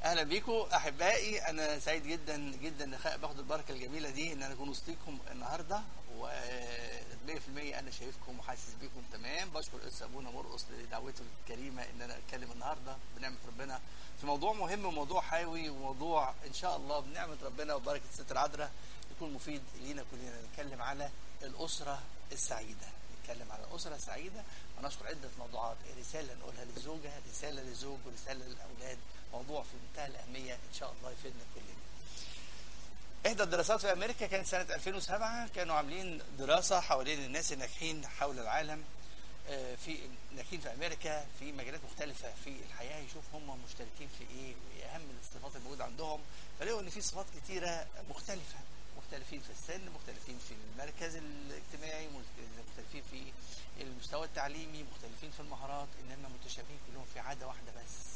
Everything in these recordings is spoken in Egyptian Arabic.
اهلا بيكم احبائي انا سعيد جدا جدا ان باخد البركه الجميله دي ان انا اكون وسطيكم النهارده و 100% انا شايفكم وحاسس بيكم تمام بشكر اس ابونا مرقص لدعوته الكريمه ان انا اتكلم النهارده بنعمه ربنا في موضوع مهم وموضوع حيوي وموضوع ان شاء الله بنعمه ربنا وبركه الست العذراء يكون مفيد لينا كلنا نتكلم على الاسره السعيده نتكلم على الاسره السعيده ونشكر عده موضوعات رساله نقولها للزوجه رساله للزوج ورساله للاولاد موضوع في منتهى الاهميه ان شاء الله يفيدنا كلنا احدى الدراسات في امريكا كانت سنه 2007 كانوا عاملين دراسه حوالين الناس الناجحين حول العالم في ناجحين في امريكا في مجالات مختلفه في الحياه يشوف هم مشتركين في ايه وايه اهم الصفات الموجوده عندهم فلقوا ان في صفات كتيره مختلفه مختلفين في السن مختلفين في المركز الاجتماعي مختلفين في المستوى التعليمي مختلفين في المهارات انما متشابهين كلهم في عاده واحده بس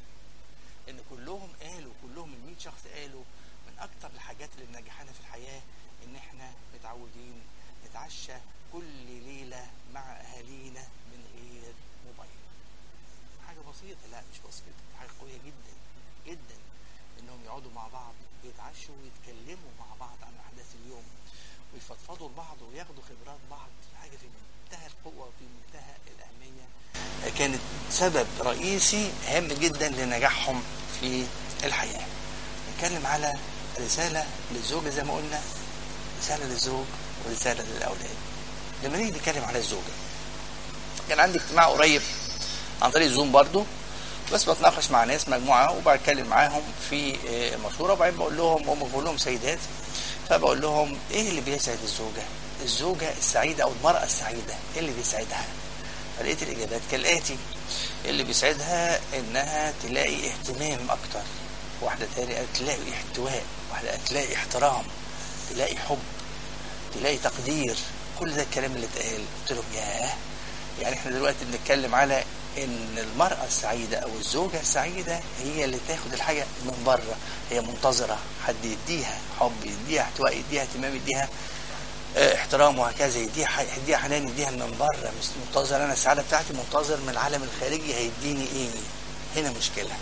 ان كلهم قالوا كلهم ال 100 شخص قالوا من اكتر الحاجات اللي منجحانا في الحياه ان احنا متعودين نتعشى كل ليله مع اهالينا من غير موبايل حاجه بسيطه لا مش بسيطه حاجه قويه جدا جدا انهم يقعدوا مع بعض يتعشوا ويتكلموا مع بعض عن احداث اليوم ويفضفضوا لبعض وياخدوا خبرات بعض حاجه في منتهى القوه وفي منتهى الاهميه كانت سبب رئيسي هام جدا لنجاحهم في الحياه نتكلم على رساله للزوجه زي ما قلنا رساله للزوج ورساله للاولاد لما نيجي نتكلم على الزوجه كان عندي اجتماع قريب عن طريق زوم برضو بس بتناقش مع ناس مجموعه وبتكلم معاهم في مشوره وبعدين بقول لهم هم بقول لهم سيدات فبقول لهم ايه اللي بيسعد الزوجه؟ الزوجه السعيده او المراه السعيده ايه اللي بيسعدها؟ فلقيت الاجابات كالاتي اللي بيسعدها انها تلاقي اهتمام اكتر واحده تانية تلاقي احتواء واحده تلاقي احترام تلاقي حب تلاقي تقدير كل ده الكلام اللي اتقال قلت لهم ياه يعني احنا دلوقتي بنتكلم على ان المرأة السعيدة او الزوجة السعيدة هي اللي تاخد الحاجة من بره هي منتظرة حد يديها حب يديها احتواء يديها اهتمام يديها اه احترام وهكذا يديها يديها حنان يديها من بره مش منتظر انا السعادة بتاعتي منتظر من العالم الخارجي هيديني ايه هنا مشكلة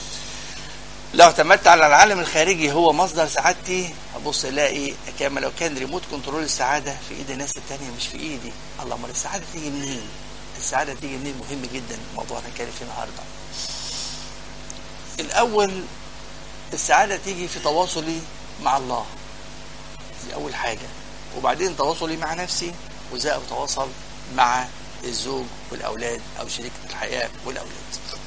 لو اعتمدت على العالم الخارجي هو مصدر سعادتي ابص الاقي كما لو كان ريموت كنترول السعاده في ايد الناس التانية مش في ايدي الله امال السعاده تيجي منين السعاده تيجي منين مهم جدا موضوعنا كان فيه النهارده الاول السعاده تيجي في تواصلي مع الله دي اول حاجه وبعدين تواصلي مع نفسي وازاي اتواصل مع الزوج والاولاد او شريكه الحياه والاولاد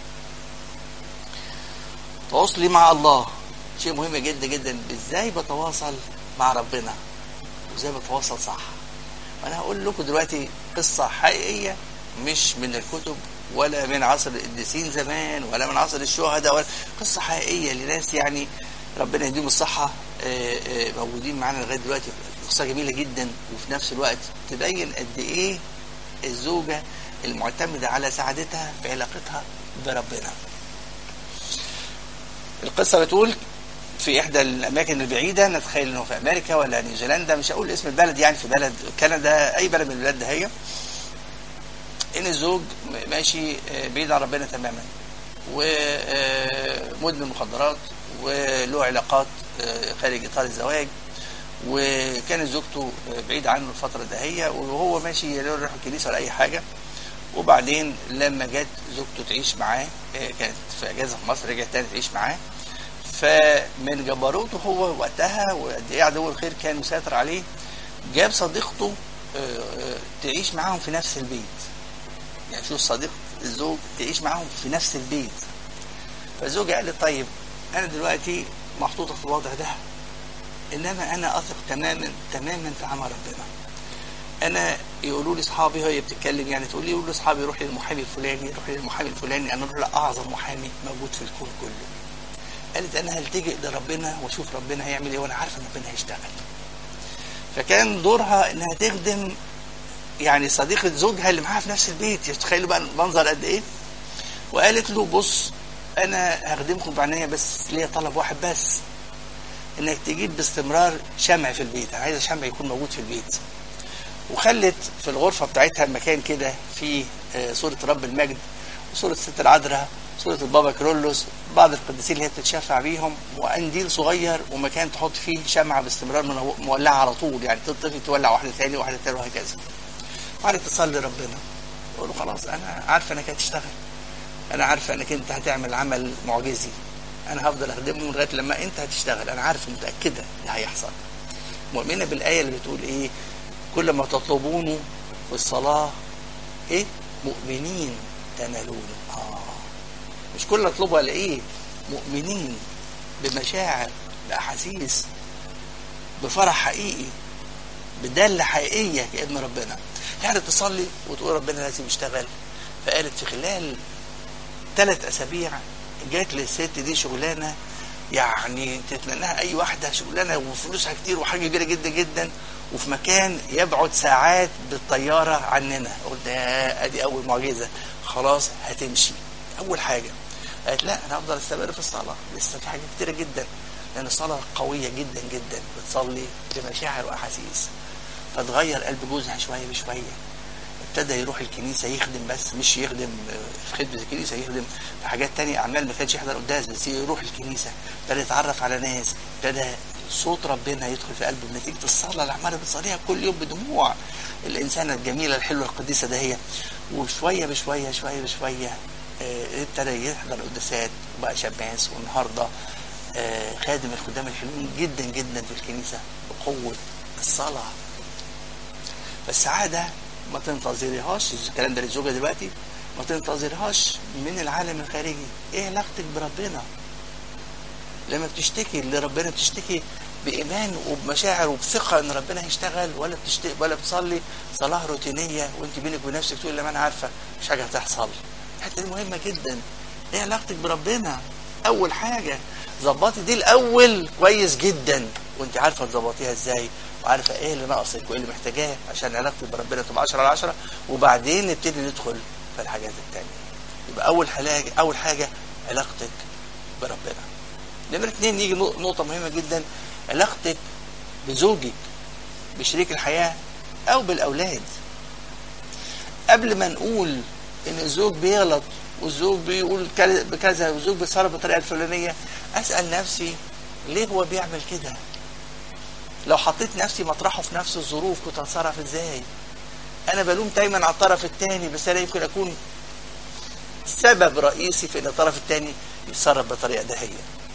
تواصلي مع الله شيء مهم جدا جدا ازاي بتواصل مع ربنا وازاي بتواصل صح وانا هقول لكم دلوقتي قصه حقيقيه مش من الكتب ولا من عصر القديسين زمان ولا من عصر الشهداء ولا قصه حقيقيه لناس يعني ربنا يديهم الصحه موجودين معانا لغايه دلوقتي قصه جميله جدا وفي نفس الوقت تبين قد ايه الزوجه المعتمده على سعادتها في علاقتها بربنا القصة بتقول في إحدى الأماكن البعيدة نتخيل إنه في أمريكا ولا نيوزيلندا مش هقول اسم البلد يعني في بلد كندا أي بلد من البلاد ده هي إن الزوج ماشي بعيد عن ربنا تماما ومدمن مخدرات وله علاقات خارج إطار الزواج وكانت زوجته بعيدة عنه الفترة دهية وهو ماشي لا يروح الكنيسة ولا أي حاجة وبعدين لما جت زوجته تعيش معاه كانت في اجازه في مصر رجعت تاني تعيش معاه فمن جبروته هو وقتها وقد ايه عدو الخير كان مسيطر عليه جاب صديقته تعيش معاهم في نفس البيت يعني شوف صديقة الزوج تعيش معاهم في نفس البيت فالزوجة قالت طيب انا دلوقتي محطوطة في الوضع ده انما انا اثق تماما تماما في عمل ربنا انا يقولوا لي اصحابي هي بتتكلم يعني تقول لي يقولوا لاصحابي روح للمحامي الفلاني روح للمحامي الفلاني انا اروح لاعظم محامي موجود في الكون كله قالت انا هلتجئ لربنا واشوف ربنا هيعمل ايه وانا عارفه ان ربنا هيشتغل فكان دورها انها تخدم يعني صديقة زوجها اللي معاها في نفس البيت تخيلوا بقى المنظر قد ايه وقالت له بص انا هخدمكم بعناية بس ليا طلب واحد بس انك تجيب باستمرار شمع في البيت انا عايزه شمع يكون موجود في البيت وخلت في الغرفة بتاعتها مكان كده فيه صورة رب المجد وصورة ست العذراء صورة البابا كرولوس بعض القديسين اللي هي بتتشفع بيهم وقنديل صغير ومكان تحط فيه شمعة باستمرار منو- مولعة على طول يعني تطفي تولع واحدة تاني واحدة تاني وهكذا وبعدين تصلي ربنا تقول له خلاص انا عارفه انك هتشتغل انا عارفه انك انت هتعمل عمل معجزي انا هفضل اخدمه لغايه لما انت هتشتغل انا عارفه متاكده ده هيحصل مؤمنه بالايه اللي بتقول ايه كل ما تطلبونه في الصلاه ايه مؤمنين تنالونه اه مش كل اللي اطلبه الاقيه مؤمنين بمشاعر باحاسيس بفرح حقيقي بدالة حقيقية كابن ربنا يعني تصلي وتقول ربنا لازم يشتغل فقالت في خلال ثلاث أسابيع جات للست دي شغلانة يعني تتمناها أي واحدة شغلانة وفلوسها كتير وحاجة كبيرة جدا جدا وفي مكان يبعد ساعات بالطيارة عننا قلت يا أدي أول معجزة خلاص هتمشي أول حاجة قالت لا أنا هفضل أستمر في الصلاة لسه في حاجة كتيرة جدا لأن الصلاة قوية جدا جدا بتصلي بمشاعر وأحاسيس فتغير قلب جوزها شوية بشوية ابتدى يروح الكنيسة يخدم بس مش يخدم في خدمة الكنيسة يخدم في حاجات تانية أعمال ما كانش يحضر قداس بس يروح الكنيسة ابتدى يتعرف على ناس ابتدى صوت ربنا يدخل في قلبه نتيجة الصلاة اللي عمالة بتصليها كل يوم بدموع الإنسانة الجميلة الحلوة القديسة ده هي وشوية بشوية شوية بشوية اه ابتدى يحضر قداسات وبقى شماس والنهارده اه خادم الخدام الحلوين جدا جدا في الكنيسة بقوة الصلاة فالسعادة ما تنتظريهاش الكلام ده للزوجة دلوقتي ما تنتظرهاش من العالم الخارجي ايه علاقتك بربنا لما بتشتكي لربنا بتشتكي بإيمان وبمشاعر وبثقة إن ربنا هيشتغل ولا بتشتكي ولا بتصلي صلاة روتينية وأنت بينك وبنفسك تقول لما أنا عارفة مش حاجة هتحصل الحتة دي مهمة جدا إيه علاقتك بربنا أول حاجة ظبطي دي الأول كويس جدا وأنت عارفة تظبطيها إزاي وعارفه ايه اللي ناقصك وايه اللي محتاجاه عشان علاقتك بربنا تبقى 10 على 10 وبعدين نبتدي ندخل في الحاجات التانية يبقى اول حاجه اول حاجه علاقتك بربنا نمرة اتنين نيجي نقطة مهمة جدا علاقتك بزوجك بشريك الحياة أو بالأولاد قبل ما نقول إن الزوج بيغلط والزوج بيقول بكذا والزوج بيتصرف بالطريقة الفلانية أسأل نفسي ليه هو بيعمل كده؟ لو حطيت نفسي مطرحه في نفس الظروف كنت هتصرف ازاي انا بلوم دايما على الطرف الثاني بس انا يمكن اكون سبب رئيسي في ان الطرف الثاني يتصرف بالطريقه دهية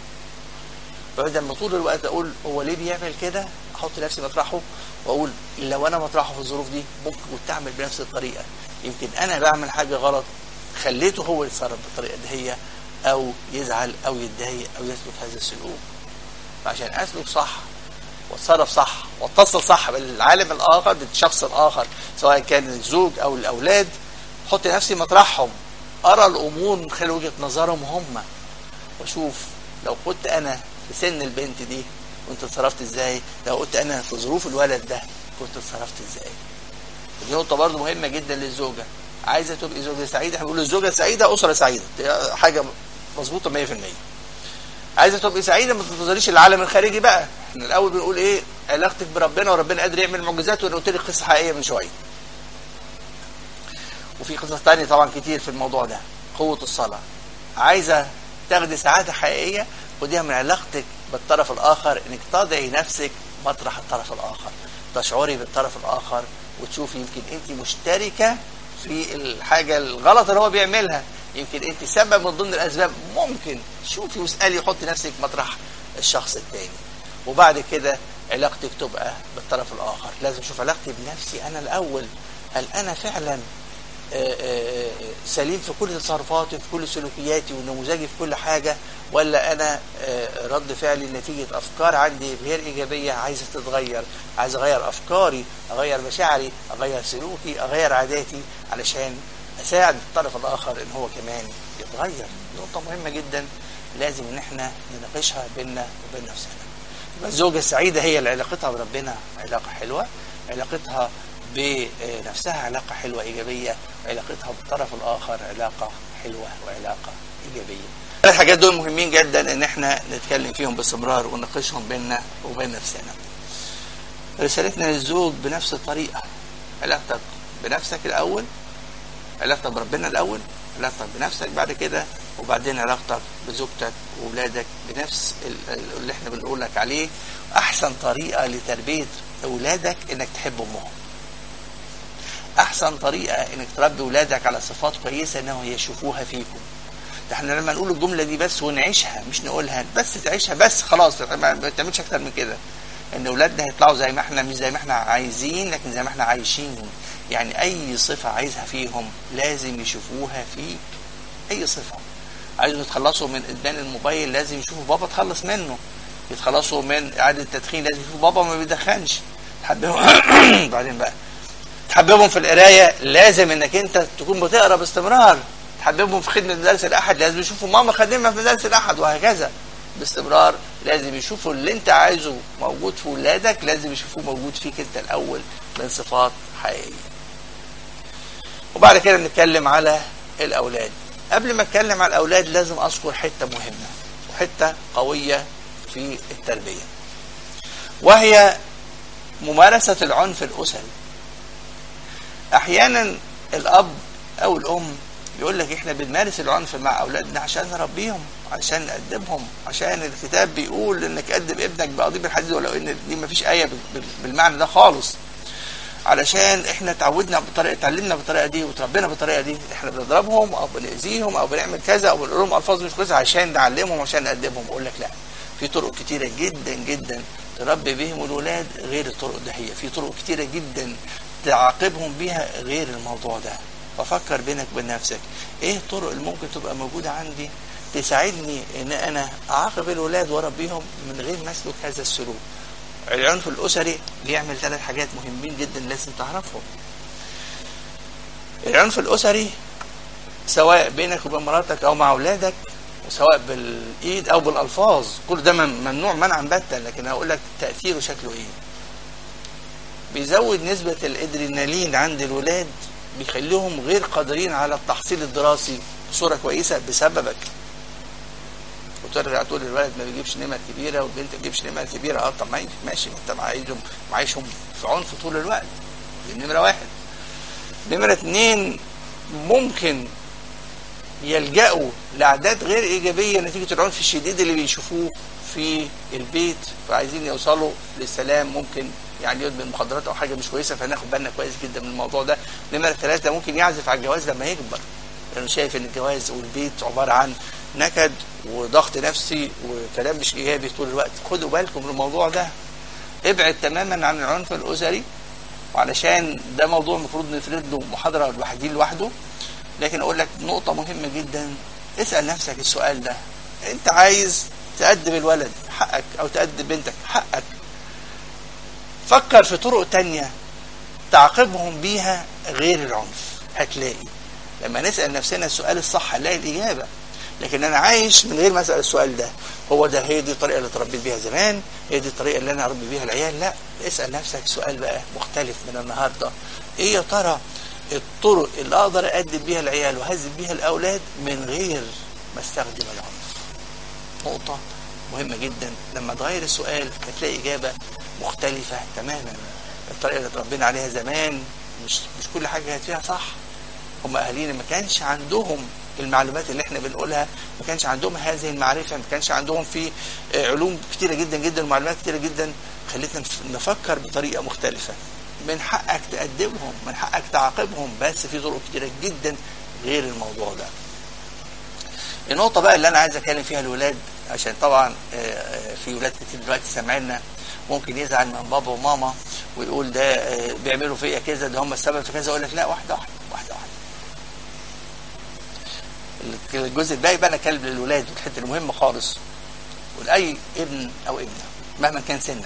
بعد لما طول الوقت اقول هو ليه بيعمل كده احط نفسي مطرحه واقول لو انا مطرحه في الظروف دي ممكن كنت اعمل بنفس الطريقه يمكن انا بعمل حاجه غلط خليته هو يتصرف بالطريقه دهية او يزعل او يتضايق او يسلك هذا السلوك فعشان اسلك صح واتصرف صح واتصل صح بالعالم الاخر بالشخص الاخر سواء كان الزوج او الاولاد حط نفسي مطرحهم ارى الامور من خلال وجهه نظرهم هم واشوف لو كنت انا في سن البنت دي كنت اتصرفت ازاي لو كنت انا في ظروف الولد ده كنت اتصرفت ازاي دي نقطه برضه مهمه جدا للزوجه عايزه تبقي زوجه سعيده احنا بنقول الزوجه سعيده اسره سعيده حاجه مظبوطه 100% عايزه تبقي سعيده ما تنتظريش العالم الخارجي بقى احنا الاول بنقول ايه علاقتك بربنا وربنا قادر يعمل معجزات وانا قلت لك قصه حقيقيه من شويه وفي قصص تانية طبعا كتير في الموضوع ده قوه الصلاه عايزه تاخدي سعاده حقيقيه خديها من علاقتك بالطرف الاخر انك تضعي نفسك مطرح الطرف الاخر تشعري بالطرف الاخر وتشوفي يمكن انت مشتركه في الحاجه الغلط اللي هو بيعملها يمكن انت سبب من ضمن الاسباب ممكن شوفي واسالي حطي نفسك مطرح الشخص التاني وبعد كده علاقتك تبقى بالطرف الاخر لازم اشوف علاقتي بنفسي انا الاول هل انا فعلا سليم في كل تصرفاتي في كل سلوكياتي ونموذجي في كل حاجة ولا أنا رد فعلي نتيجة أفكار عندي غير إيجابية عايزة تتغير عايز أغير أفكاري أغير مشاعري أغير سلوكي أغير عاداتي علشان أساعد الطرف الآخر إن هو كمان يتغير نقطة مهمة جدا لازم إن إحنا نناقشها بيننا وبين نفسنا يبقى الزوجة السعيدة هي اللي علاقتها بربنا علاقة حلوة علاقتها بنفسها علاقة حلوة إيجابية علاقتها بالطرف الآخر علاقة حلوة وعلاقة إيجابية الحاجات دول مهمين جدا إن احنا نتكلم فيهم باستمرار ونناقشهم بيننا وبين نفسنا رسالتنا للزوج بنفس الطريقة علاقتك بنفسك الأول علاقتك بربنا الأول علاقتك بنفسك بعد كده وبعدين علاقتك بزوجتك وولادك بنفس ال- ال- اللي احنا بنقول لك عليه احسن طريقه لتربيه اولادك انك تحب امهم احسن طريقه انك تربي اولادك على صفات كويسه انهم يشوفوها فيكم ده احنا لما نقول الجمله دي بس ونعيشها مش نقولها بس تعيشها بس خلاص ما ما تعملش اكتر من كده ان اولادنا هيطلعوا زي ما احنا مش زي ما احنا عايزين لكن زي ما احنا عايشين يعني اي صفه عايزها فيهم لازم يشوفوها فيك اي صفه عايزوا يتخلصوا من ادمان الموبايل لازم يشوفوا بابا تخلص منه يتخلصوا من اعاده التدخين لازم يشوفوا بابا ما بيدخنش تحببهم بعدين بقى تحببهم في القرايه لازم انك انت تكون بتقرا باستمرار تحببهم في خدمه مدارس الاحد لازم يشوفوا ماما خادمه في مدارس الاحد وهكذا باستمرار لازم يشوفوا اللي انت عايزه موجود في ولادك لازم يشوفوه موجود فيك انت الاول من صفات حقيقيه وبعد كده نتكلم على الاولاد قبل ما اتكلم على الاولاد لازم اذكر حته مهمه وحته قويه في التربيه وهي ممارسه العنف الاسري احيانا الاب او الام يقول لك احنا بنمارس العنف مع اولادنا عشان نربيهم عشان نأدبهم عشان الكتاب بيقول انك ادب ابنك بقضيب الحديد ولو ان دي ما فيش ايه بال- بالمعنى ده خالص علشان احنا اتعودنا بطريقه اتعلمنا بالطريقه دي وتربينا بالطريقه دي احنا بنضربهم او بنأذيهم او بنعمل كذا او بنقول لهم الفاظ مش كويسه عشان نعلمهم عشان نأدبهم اقول لك لا في طرق كتيره جدا جدا تربي بهم الولاد غير الطرق ده هي في طرق كتيره جدا تعاقبهم بيها غير الموضوع ده ففكر بينك وبين نفسك ايه الطرق اللي ممكن تبقى موجوده عندي تساعدني ان انا اعاقب الولاد واربيهم من غير ما اسلك هذا السلوك العنف الاسري بيعمل ثلاث حاجات مهمين جدا لازم تعرفهم العنف الاسري سواء بينك وبين مراتك او مع اولادك سواء بالايد او بالالفاظ كل ده مم- ممنوع منعا باتا لكن هقول لك تاثيره شكله ايه بيزود نسبه الادرينالين عند الولاد بيخليهم غير قادرين على التحصيل الدراسي بصوره كويسه بسببك وترجع تقول الولد ما بيجيبش نمر كبيره والبنت ما بتجيبش نمر كبيره اه طب ما- ماشي ما انت معايشهم معايشهم في عنف طول الوقت دي نمره واحد نمره اتنين ممكن يلجأوا لعادات غير إيجابية نتيجة العنف الشديد اللي بيشوفوه في البيت فعايزين يوصلوا للسلام ممكن يعني يدمن مخدرات أو حاجة مش كويسة فناخد بالنا كويس جدا من الموضوع ده نمرة ثلاثة ممكن يعزف على الجواز لما يكبر لأنه شايف إن الجواز والبيت عبارة عن نكد وضغط نفسي وكلام مش إيجابي طول الوقت خدوا بالكم من الموضوع ده ابعد تماما عن العنف الأسري وعلشان ده موضوع المفروض نفرد له محاضرة لوحدين لوحده لكن اقول لك نقطة مهمة جدا اسأل نفسك السؤال ده انت عايز تأدب الولد حقك او تأدب بنتك حقك فكر في طرق تانية تعاقبهم بيها غير العنف هتلاقي لما نسأل نفسنا السؤال الصح هنلاقي الإجابة لكن أنا عايش من غير ما أسأل السؤال ده هو ده هي دي الطريقة اللي تربيت بيها زمان هي دي الطريقة اللي أنا أربي بيها العيال لا اسأل نفسك سؤال بقى مختلف من النهاردة إيه يا ترى الطرق اللي أقدر أدب بيها العيال وهذب بيها الأولاد من غير ما استخدم العنف نقطة مهمة جدا لما تغير السؤال هتلاقي إجابة مختلفة تماما الطريقة اللي اتربينا عليها زمان مش مش كل حاجة كانت فيها صح هم أهالينا ما كانش عندهم المعلومات اللي احنا بنقولها ما كانش عندهم هذه المعرفة ما كانش عندهم في آه، علوم كتيرة جدا جدا ومعلومات كتيرة جدا خلتنا نف- نفكر بطريقة مختلفة من حقك تأدبهم من حقك تعاقبهم بس في طرق كتيرة جدا غير الموضوع ده النقطة بقى اللي أنا عايز أتكلم فيها الولاد عشان طبعا آه، آه، في ولاد كتير دلوقتي سامعيننا ممكن يزعل من بابا وماما ويقول ده آه، بيعملوا فيا كذا ده هم السبب في كذا أقول لك لا واحدة واحدة واحدة واحدة الجزء الباقي بقى أنا أتكلم للولاد والحتة المهمة خالص ولأي ابن أو ابنة مهما كان سنك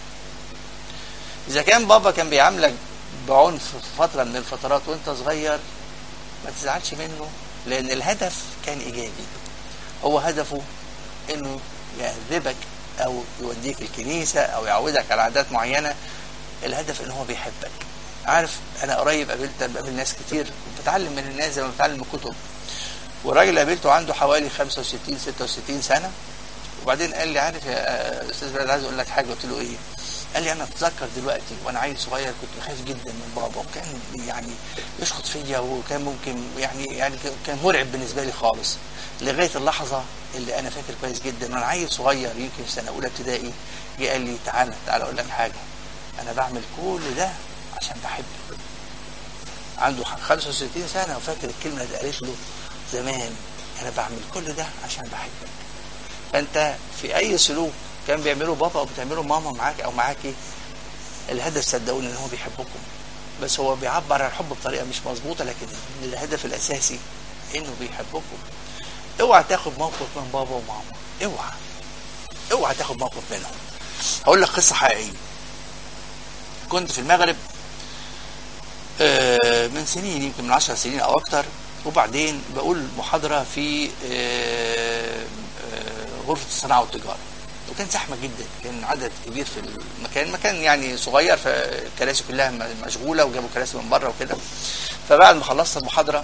إذا كان بابا كان بيعاملك بعنف في فترة من الفترات وأنت صغير ما تزعلش منه لأن الهدف كان إيجابي هو هدفه إنه يهذبك أو يوديك الكنيسة أو يعودك على عادات معينة الهدف إن هو بيحبك عارف أنا قريب قابلت بقابل ناس كتير وبتعلم من الناس زي ما بتعلم من الكتب والراجل اللي قابلته عنده حوالي 65 66 سنة وبعدين قال لي عارف يا استاذ بلال عايز اقول لك حاجه قلت له ايه؟ قال لي انا اتذكر دلوقتي وانا عيل صغير كنت خايف جدا من بابا وكان يعني يشخط فيا وكان ممكن يعني يعني كان مرعب بالنسبه لي خالص لغايه اللحظه اللي انا فاكر كويس جدا وانا عيل صغير يمكن في سنه اولى ابتدائي جه قال لي تعالى تعالى اقول لك حاجه انا بعمل كل ده عشان بحبك عنده 65 سنه وفاكر الكلمه اللي قالت له زمان انا بعمل كل ده عشان بحبك فانت في اي سلوك كان بيعمله بابا او بتعمله ماما معاك او معاكي الهدف صدقوني ان هو بيحبكم بس هو بيعبر عن الحب بطريقه مش مظبوطه لكن الهدف الاساسي انه بيحبكم اوعى تاخد موقف من بابا وماما اوعى اوعى تاخد موقف منهم هقول لك قصه حقيقيه كنت في المغرب آه، من سنين يمكن من 10 سنين او اكتر وبعدين بقول محاضره في آه، آه، غرفه الصناعه والتجاره وكان زحمه جدا كان عدد كبير في المكان مكان يعني صغير فالكراسي كلها مشغوله وجابوا كراسي من بره وكده فبعد ما خلصت المحاضره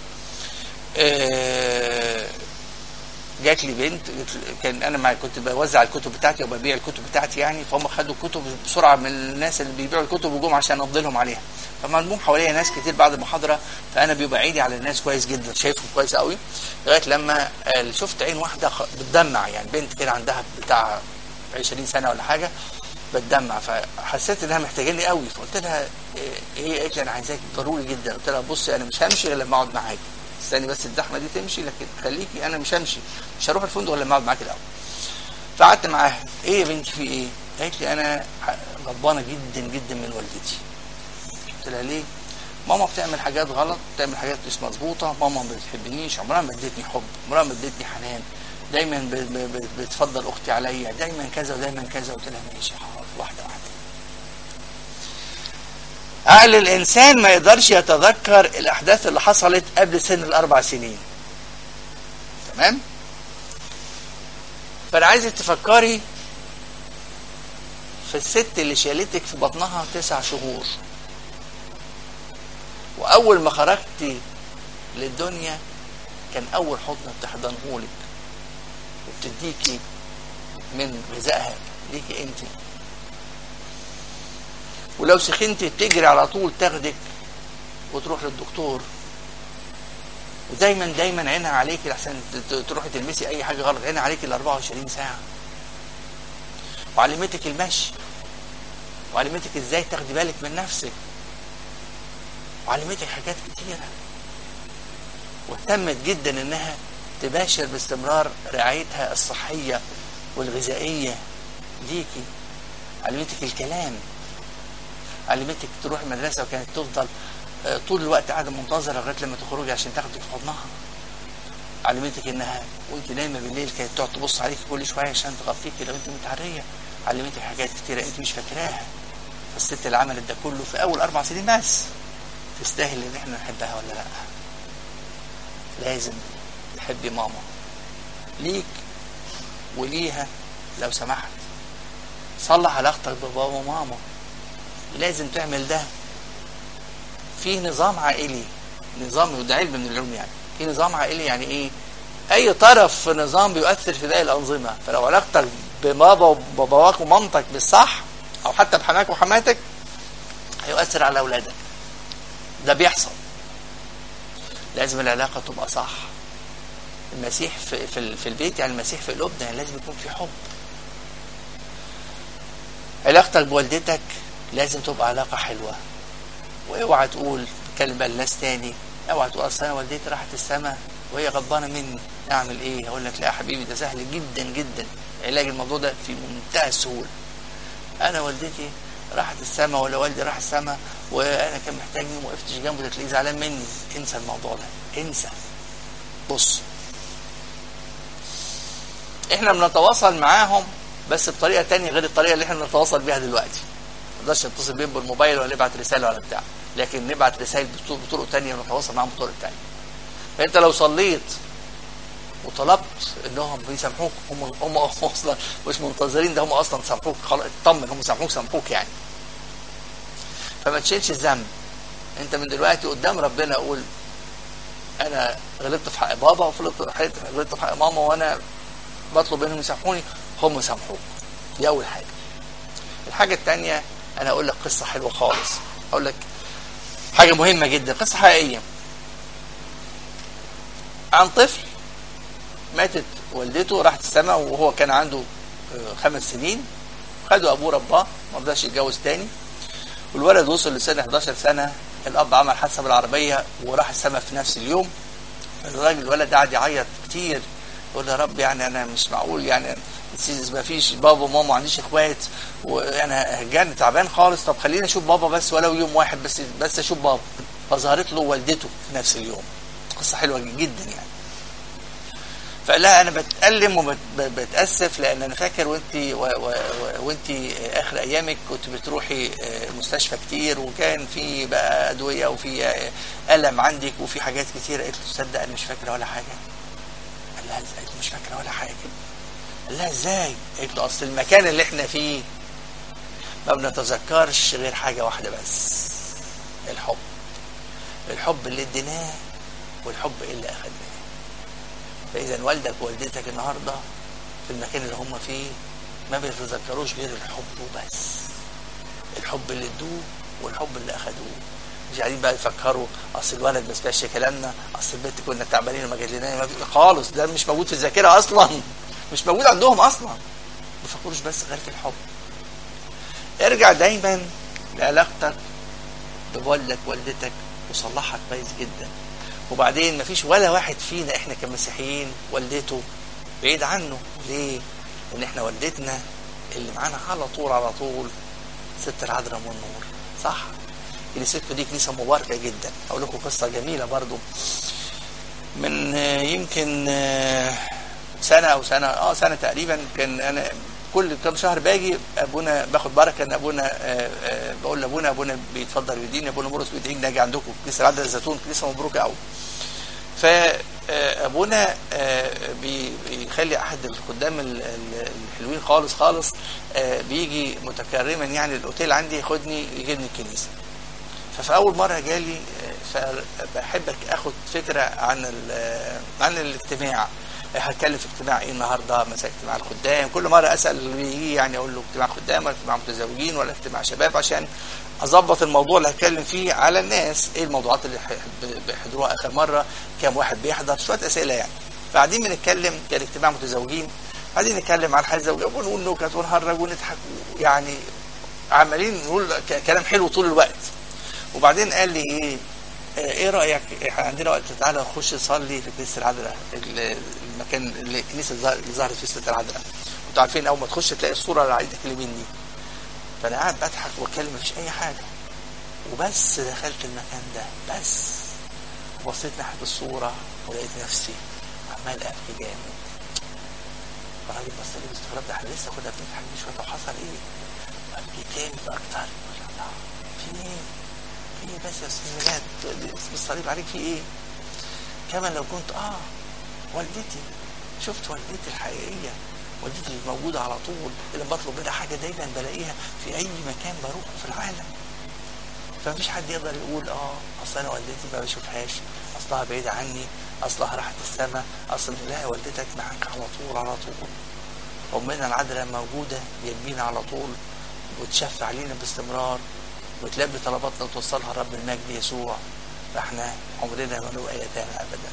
آه، جات لي بنت كان انا مع كنت بوزع الكتب بتاعتي او ببيع الكتب بتاعتي يعني فهم خدوا الكتب بسرعه من الناس اللي بيبيعوا الكتب وجم عشان افضلهم عليها فملموم حواليا ناس كتير بعد المحاضره فانا بيبقى عيني على الناس كويس جدا شايفهم كويس قوي لغايه لما آه، شفت عين واحده خ- بتدمع يعني بنت كده عندها بتاع 20 سنه ولا حاجه بتدمع فحسيت انها محتاجاني قوي فقلت لها ايه إيه؟ قالت لي انا عايزاك ضروري جدا قلت لها بصي انا مش همشي غير لما اقعد معاكي استني بس الزحمه دي تمشي لكن خليكي انا مش همشي مش هروح الفندق غير لما اقعد معاكي الاول فقعدت معاها ايه يا بنتي في ايه؟ قالت لي انا غضبانه جدا جدا من والدتي قلت لها ليه؟ ماما بتعمل حاجات غلط بتعمل حاجات مش مظبوطه ماما ما بتحبنيش عمرها ما ادتني حب عمرها ما ادتني حنان دايما ب- ب- ب- بتفضل اختي عليا دايما كذا ودايما كذا قلت لها ماشي حاضر واحده واحده عقل الانسان ما يقدرش يتذكر الاحداث اللي حصلت قبل سن الاربع سنين تمام فانا عايزك تفكري في الست اللي شالتك في بطنها تسع شهور واول ما خرجتي للدنيا كان اول حضن بتحضنهولك وبتديكي من غذائها ليكي انت ولو سخنتي تجري على طول تاخدك وتروح للدكتور ودايما دايما عينها عليكي لحسن ت- ت- تروحي تلمسي اي حاجه غلط عينها عليكي ال 24 ساعه وعلمتك المشي وعلمتك ازاي تاخدي بالك من نفسك وعلمتك حاجات كتيره واهتمت جدا انها تباشر باستمرار رعايتها الصحيه والغذائيه ليكي علمتك الكلام علمتك تروح المدرسه وكانت تفضل آه، طول الوقت قاعده منتظره لغايه لما تخرجي عشان تاخدك في حضنها علمتك انها وانت نايمه بالليل كانت تقعد تبص عليك كل شويه عشان تغطيكي لو انت متعريه علمتك حاجات كتيره انت مش فاكراها فالست اللي عملت ده كله في اول اربع سنين بس تستاهل ان احنا نحبها ولا لا لازم تحبي ماما ليك وليها لو سمحت صلح علاقتك ببابا وماما لازم تعمل ده في نظام عائلي نظام وده علم من العلوم يعني في نظام عائلي يعني ايه اي طرف في نظام بيؤثر في باقي الانظمه فلو علاقتك ببابا وباباك ومامتك بالصح او حتى بحماك وحماتك هيؤثر على اولادك ده بيحصل لازم العلاقه تبقى صح المسيح في في, ال- في البيت يعني المسيح في قلوبنا يعني لازم يكون في حب علاقتك بوالدتك لازم تبقى علاقه حلوه واوعى تقول تتكلم بقى للناس تاني اوعى تقول اصل انا والدتي راحت السما وهي غضبانه مني اعمل ايه؟ اقول لك لا يا حبيبي ده سهل جدا جدا علاج الموضوع ده في منتهى السهوله انا والدتي راحت السما ولا والدي راح السما وانا كان محتاجني وما وقفتش جنبه ده تلاقيه زعلان مني انسى الموضوع ده انسى بص احنا بنتواصل معاهم بس بطريقه تانية غير الطريقه اللي احنا بنتواصل بيها دلوقتي ما نقدرش نتصل بيهم بالموبايل ولا نبعت رساله ولا بتاع لكن نبعت رسائل بطرق- بطرق تانية ونتواصل معاهم بطرق تانية فانت لو صليت وطلبت انهم بيسامحوك هم هم اصلا مش منتظرين ده هم اصلا سامحوك خلاص اطمن هم سامحوك سامحوك يعني فما تشيلش الذنب انت من دلوقتي قدام ربنا قول انا غلطت في حق بابا وغلطت غلطت في حق ماما وانا بطلب منهم يسامحوني هم سامحوك دي اول حاجه الحاجه الثانيه انا اقول لك قصه حلوه خالص اقول لك حاجه مهمه جدا قصه حقيقيه عن طفل ماتت والدته راحت السماء وهو كان عنده آه، خمس سنين خدوا ابوه رباه ما رضاش يتجوز تاني والولد وصل لسن 11 سنه الاب عمل حادثه بالعربيه وراح السماء في نفس اليوم الراجل الولد قعد يعيط كتير يقول يا رب يعني انا مش معقول يعني ما فيش بابا وماما ما عنديش اخوات وانا جاني تعبان خالص طب خليني اشوف بابا بس ولو يوم واحد بس بس اشوف بابا فظهرت له والدته في نفس اليوم قصه حلوه جدا يعني فقال لها انا بتألم وبتأسف لان انا فاكر وانت وانت اخر ايامك كنت بتروحي المستشفى كتير وكان في بقى ادويه وفي الم عندك وفي حاجات كتير قالت له تصدق انا مش فاكره ولا حاجه قال لها قالت مش فاكره ولا حاجه قال لها ازاي قالت له اصل المكان اللي احنا فيه ما بنتذكرش غير حاجه واحده بس الحب الحب اللي اديناه والحب اللي اخدناه فاذا والدك ووالدتك النهارده في المكان اللي هم فيه ما بيتذكروش غير الحب وبس الحب اللي ادوه والحب اللي اخدوه مش قاعدين بقى يفكروا اصل الولد ما سمعش كلامنا اصل البنت كنا تعبانين وما جات لنا خالص ده مش موجود في الذاكره اصلا مش موجود عندهم اصلا ما بيفكروش بس غير في الحب ارجع دايما لعلاقتك بوالدك والدتك وصلحها كويس جدا وبعدين مفيش ولا واحد فينا احنا كمسيحيين والدته بعيد عنه ليه؟ لان احنا والدتنا اللي معانا على طول على طول ست العذراء والنور صح؟ كنيستكم دي كنيسه مباركه جدا اقول لكم قصه جميله برضو من يمكن سنه او سنه اه سنه تقريبا كان انا كل كام شهر باجي ابونا باخد بركه ان ابونا آآ آآ بقول لابونا ابونا بيتفضل يديني ابونا مرقس بيدعيني ناجي عندكم كنيسه العدل الزيتون كنيسه مبروكه قوي فابونا بيخلي احد الخدام الحلوين خالص خالص بيجي متكرما يعني الاوتيل عندي ياخدني يجيبني الكنيسه ففي اول مره جالي فبحبك اخد فكره عن عن الاجتماع هتكلم في اجتماع ايه النهارده مثلا اجتماع الخدام كل مره اسال اللي بيجي يعني اقول له اجتماع خدام ولا اجتماع متزوجين ولا اجتماع شباب عشان اظبط الموضوع اللي هتكلم فيه على الناس ايه الموضوعات اللي بيحضروها اخر مره كام واحد بيحضر شويه اسئله يعني بعدين بنتكلم كان اجتماع متزوجين بعدين نتكلم عن الحياه الزوجيه ونقول نكت ونهرج ونضحك يعني عمالين نقول كلام حلو طول الوقت وبعدين قال لي ايه ايه رايك احنا عندنا وقت تعالى نخش نصلي في كنيسه العذراء المكان اللي الكنيسه اللي ظهرت فيه ست العذراء انتوا عارفين اول ما تخش تلاقي الصوره اللي على ايدك اليمين دي فانا قاعد بضحك واتكلم مفيش اي حاجه وبس دخلت المكان ده بس بصيت ناحيه الصوره ولقيت نفسي عمال ابكي جامد فالراجل بص لي باستغراب ده احنا لسه كنا بنضحك دي شويه وحصل ايه؟ ابكي تاني اكتر في ايه؟ في ايه بس يا استاذ ميلاد اسم الصليب عليك في ايه؟ كما لو كنت اه والدتي شفت والدتي الحقيقيه والدتي اللي موجوده على طول اللي بطلب منها حاجه دايما بلاقيها في اي مكان بروحه في العالم فمفيش حد يقدر يقول اه اصل انا والدتي ما بشوفهاش اصلها بعيده عني اصلها راحت السماء اصل لا والدتك معاك على طول على طول امنا العذراء موجوده جنبينا على طول وتشفع علينا باستمرار وتلبي طلباتنا وتوصلها رب المجد يسوع فاحنا عمرنا ما نبقى يتامى ابدا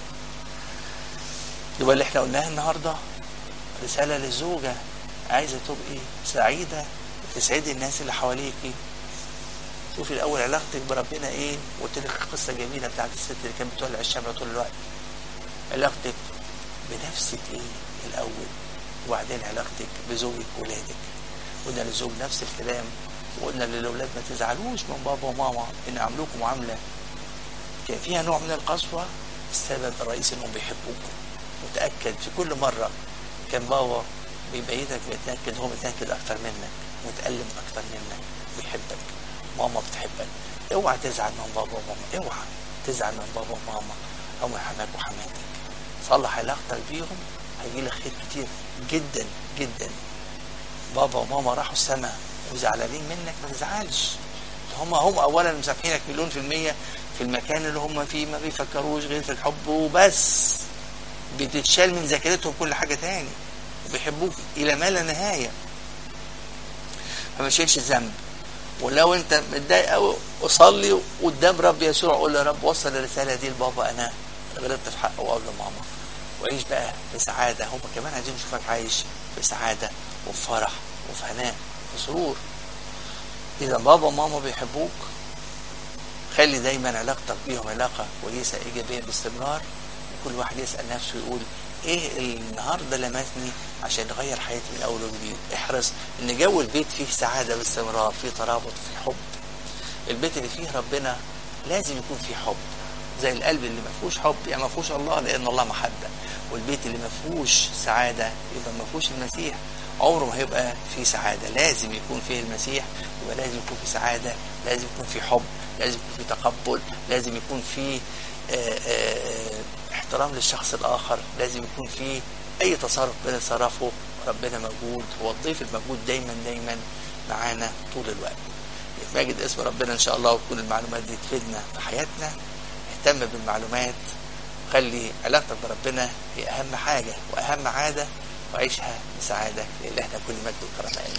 يبقى اللي احنا قلناه النهارده رساله للزوجه عايزه تبقي سعيده تسعدي الناس اللي حواليكي شوفي الاول علاقتك بربنا ايه وقلت لك القصه الجميله بتاعت الست اللي كانت بتولع الشمع طول الوقت علاقتك بنفسك ايه الاول وبعدين علاقتك بزوجك وولادك قلنا للزوج نفس الكلام وقلنا للاولاد ما تزعلوش من بابا وماما ان عملوكم معامله كان فيها نوع من القسوه السبب الرئيسي انهم بيحبوكم متاكد في كل مره كان بابا بيبيتك متاكد هو متاكد اكتر منك متالم اكتر منك بيحبك ماما بتحبك اوعى تزعل من بابا وماما اوعى تزعل من بابا وماما او من حماك وحماتك صلح علاقتك بيهم هيجي لك خير كتير جدا جدا بابا وماما راحوا السماء وزعلانين منك ما تزعلش هم هم اولا مسامحينك مليون في المية في المكان اللي هم فيه ما بيفكروش غير في الحب وبس بتتشال من ذاكرتهم كل حاجة تاني وبيحبوك إلى ما لا نهاية فما تشيلش ذنب ولو انت متضايق قوي اصلي قدام رب يسوع قول يا رب وصل الرساله دي لبابا انا غلطت في حقه واقول لماما وعيش بقى بسعاده هم كمان عايزين يشوفك عايش في سعاده وفي فرح وفي هناء وفي سرور اذا بابا وماما بيحبوك خلي دايما علاقتك بيهم علاقه كويسه ايجابيه باستمرار وكل واحد يسال نفسه يقول ايه النهارده لمسني عشان نغير حياتي من اول وجديد احرص ان جو البيت فيه سعاده باستمرار فيه ترابط فيه حب البيت اللي فيه ربنا لازم يكون فيه حب زي القلب اللي ما فيهوش حب يعني ما فيهوش الله لان الله محبه والبيت اللي ما فيهوش سعاده يبقى ما فيهوش المسيح عمره ما هيبقى فيه سعاده لازم يكون فيه المسيح يبقى لازم يكون فيه سعاده لازم يكون فيه حب لازم يكون فيه تقبل لازم يكون فيه آآ آآ احترام للشخص الاخر لازم يكون فيه اي تصرف بنتصرفه ربنا موجود هو الضيف الموجود دايما دايما معانا طول الوقت يتمجد اسم ربنا ان شاء الله وتكون المعلومات دي تفيدنا في حياتنا اهتم بالمعلومات خلي علاقتك بربنا هي اهم حاجه واهم عاده وعيشها بسعاده لله كل مجد وكرامه